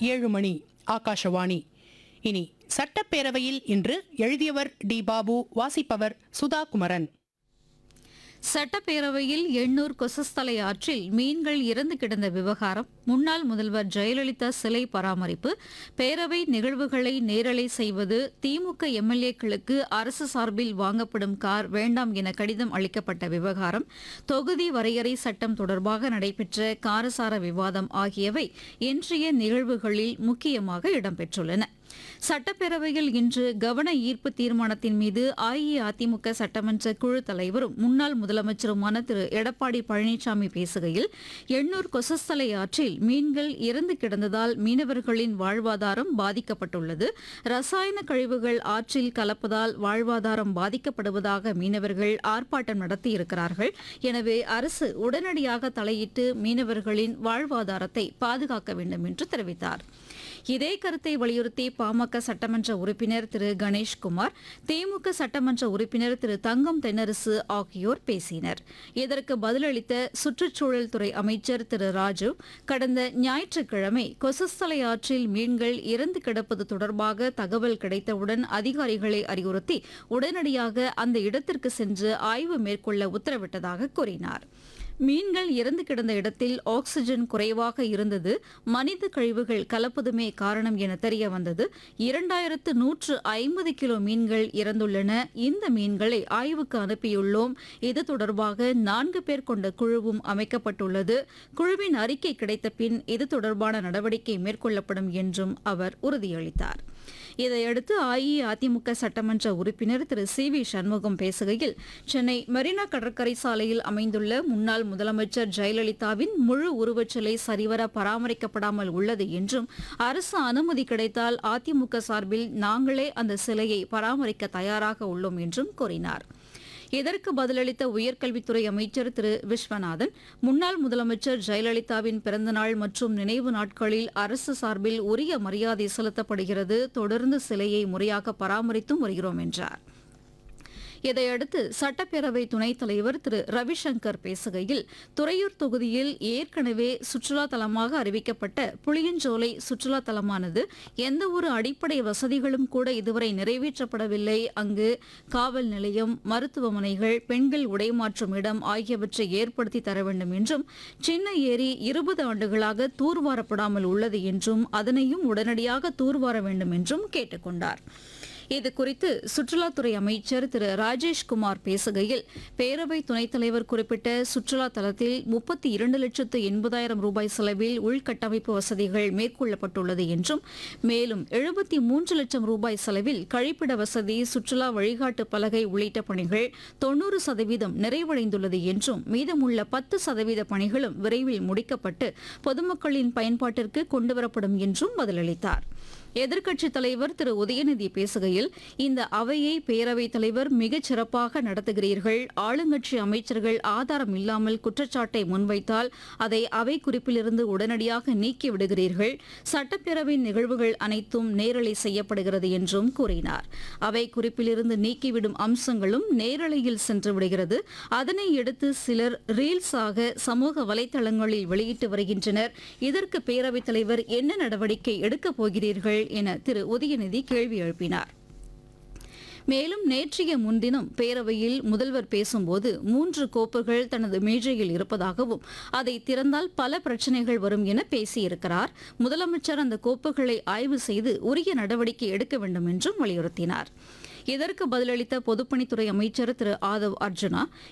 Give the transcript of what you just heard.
ஏழு மணி ஆகாஷவாணி இனி சட்டப்பேரவையில் இன்று எழுதியவர் டி பாபு வாசிப்பவர் சுதா குமரன் சட்டப்பேரவையில் எண்ணூர் கொசஸ்தலை ஆற்றில் மீன்கள் இறந்து கிடந்த விவகாரம் முன்னாள் முதல்வர் ஜெயலலிதா சிலை பராமரிப்பு பேரவை நிகழ்வுகளை நேரலை செய்வது திமுக எம்எல்ஏக்களுக்கு அரசு சார்பில் வாங்கப்படும் கார் வேண்டாம் என கடிதம் அளிக்கப்பட்ட விவகாரம் தொகுதி வரையறை சட்டம் தொடர்பாக நடைபெற்ற காரசார விவாதம் ஆகியவை இன்றைய நிகழ்வுகளில் முக்கியமாக இடம்பெற்றுள்ளன சட்டப்பேரவையில் இன்று கவன ஈர்ப்பு தீர்மானத்தின் மீது அஇஅதிமுக சட்டமன்ற குழு தலைவரும் முன்னாள் முதலமைச்சருமான திரு எடப்பாடி பழனிசாமி பேசுகையில் எண்ணூர் கொசஸ்தலை ஆற்றில் மீன்கள் இறந்து கிடந்ததால் மீனவர்களின் வாழ்வாதாரம் பாதிக்கப்பட்டுள்ளது ரசாயன கழிவுகள் ஆற்றில் கலப்பதால் வாழ்வாதாரம் பாதிக்கப்படுவதாக மீனவர்கள் ஆர்ப்பாட்டம் நடத்தியிருக்கிறார்கள் எனவே அரசு உடனடியாக தலையிட்டு மீனவர்களின் வாழ்வாதாரத்தை பாதுகாக்க வேண்டும் என்று தெரிவித்தார் இதே கருத்தை வலியுறுத்தி பாமக சட்டமன்ற உறுப்பினர் திரு கணேஷ்குமார் திமுக சட்டமன்ற உறுப்பினர் திரு தங்கம் தென்னரசு ஆகியோர் பேசினர் இதற்கு பதிலளித்த சுற்றுச்சூழல் துறை அமைச்சர் திரு ராஜு கடந்த ஞாயிற்றுக்கிழமை கொசஸ்தலை ஆற்றில் மீன்கள் இறந்து கிடப்பது தொடர்பாக தகவல் கிடைத்தவுடன் அதிகாரிகளை அறிவுறுத்தி உடனடியாக அந்த இடத்திற்கு சென்று ஆய்வு மேற்கொள்ள உத்தரவிட்டதாக கூறினார் மீன்கள் இறந்து கிடந்த இடத்தில் ஆக்ஸிஜன் குறைவாக இருந்தது மனித கழிவுகள் கலப்பதுமே காரணம் என தெரிய வந்தது இரண்டாயிரத்து நூற்று ஐம்பது கிலோ மீன்கள் இறந்துள்ளன இந்த மீன்களை ஆய்வுக்கு அனுப்பியுள்ளோம் இது தொடர்பாக நான்கு பேர் கொண்ட குழுவும் அமைக்கப்பட்டுள்ளது குழுவின் அறிக்கை கிடைத்த பின் இது தொடர்பான நடவடிக்கை மேற்கொள்ளப்படும் என்றும் அவர் உறுதியளித்தார் இதையடுத்து அஇஅதிமுக சட்டமன்ற உறுப்பினர் திரு சி வி சண்முகம் பேசுகையில் சென்னை மெரினா கடற்கரை சாலையில் அமைந்துள்ள முன்னாள் முதலமைச்சர் ஜெயலலிதாவின் முழு உருவச்சிலை சரிவர பராமரிக்கப்படாமல் உள்ளது என்றும் அரசு அனுமதி கிடைத்தால் அதிமுக சார்பில் நாங்களே அந்த சிலையை பராமரிக்க தயாராக உள்ளோம் என்றும் கூறினார் இதற்கு பதிலளித்த உயர்கல்வித்துறை அமைச்சர் திரு விஸ்வநாதன் முன்னாள் முதலமைச்சர் ஜெயலலிதாவின் பிறந்தநாள் மற்றும் நினைவு நாட்களில் அரசு சார்பில் உரிய மரியாதை செலுத்தப்படுகிறது தொடர்ந்து சிலையை முறையாக பராமரித்தும் வருகிறோம் என்றார் இதையடுத்து சட்டப்பேரவை துணைத் தலைவர் திரு ரவிசங்கர் பேசுகையில் துறையூர் தொகுதியில் ஏற்கனவே சுற்றுலா தலமாக அறிவிக்கப்பட்ட புளியஞ்சோலை சுற்றுலா தலமானது எந்தவொரு அடிப்படை வசதிகளும் கூட இதுவரை நிறைவேற்றப்படவில்லை அங்கு காவல் நிலையம் மருத்துவமனைகள் பெண்கள் உடைமாற்றும் இடம் ஆகியவற்றை ஏற்படுத்தி தர வேண்டும் என்றும் சின்ன ஏரி இருபது ஆண்டுகளாக தூர்வாரப்படாமல் உள்ளது என்றும் அதனையும் உடனடியாக தூர்வார வேண்டும் என்றும் கேட்டுக் கொண்டார் இது குறித்து சுற்றுலாத்துறை அமைச்சர் திரு ராஜேஷ்குமார் பேசுகையில் பேரவை துணைத் தலைவர் குறிப்பிட்ட சுற்றுலா தலத்தில் முப்பத்தி இரண்டு லட்சத்து எண்பதாயிரம் ரூபாய் செலவில் உள்கட்டமைப்பு வசதிகள் மேற்கொள்ளப்பட்டுள்ளது என்றும் மேலும் எழுபத்தி மூன்று லட்சம் ரூபாய் செலவில் கழிப்பிட வசதி சுற்றுலா வழிகாட்டு பலகை உள்ளிட்ட பணிகள் தொன்னூறு சதவீதம் நிறைவடைந்துள்ளது என்றும் மீதமுள்ள பத்து சதவீத பணிகளும் விரைவில் முடிக்கப்பட்டு பொதுமக்களின் பயன்பாட்டிற்கு கொண்டுவரப்படும் என்றும் பதிலளித்தார் எதிர்க்கட்சித் தலைவர் திரு உதயநிதி பேசுகையில் இந்த அவையை பேரவைத் தலைவர் மிகச் சிறப்பாக நடத்துகிறீர்கள் ஆளுங்கட்சி அமைச்சர்கள் ஆதாரம் இல்லாமல் குற்றச்சாட்டை முன்வைத்தால் அதை அவை குறிப்பிலிருந்து உடனடியாக நீக்கி விடுகிறீர்கள் சட்டப்பேரவை நிகழ்வுகள் அனைத்தும் நேரலை செய்யப்படுகிறது என்றும் கூறினார் அவை குறிப்பிலிருந்து நீக்கிவிடும் அம்சங்களும் நேரலையில் சென்று விடுகிறது அதனை எடுத்து சிலர் ரீல்ஸாக சமூக வலைதளங்களில் வெளியிட்டு வருகின்றனர் இதற்கு பேரவைத் தலைவர் என்ன நடவடிக்கை எடுக்கப் போகிறீர்கள் என திரு உதயநிதி கேள்வி எழுப்பினார் மேலும் நேற்றைய முன்தினம் பேரவையில் முதல்வர் பேசும்போது மூன்று கோப்புகள் தனது மேஜையில் இருப்பதாகவும் அதை திறந்தால் பல பிரச்சனைகள் வரும் என பேசியிருக்கிறார் முதலமைச்சர் அந்த கோப்புகளை ஆய்வு செய்து உரிய நடவடிக்கை எடுக்க வேண்டும் என்றும் வலியுறுத்தினார் இதற்கு பதிலளித்த பொதுப்பணித்துறை அமைச்சர் திரு ஆதவ் அர்ஜுனா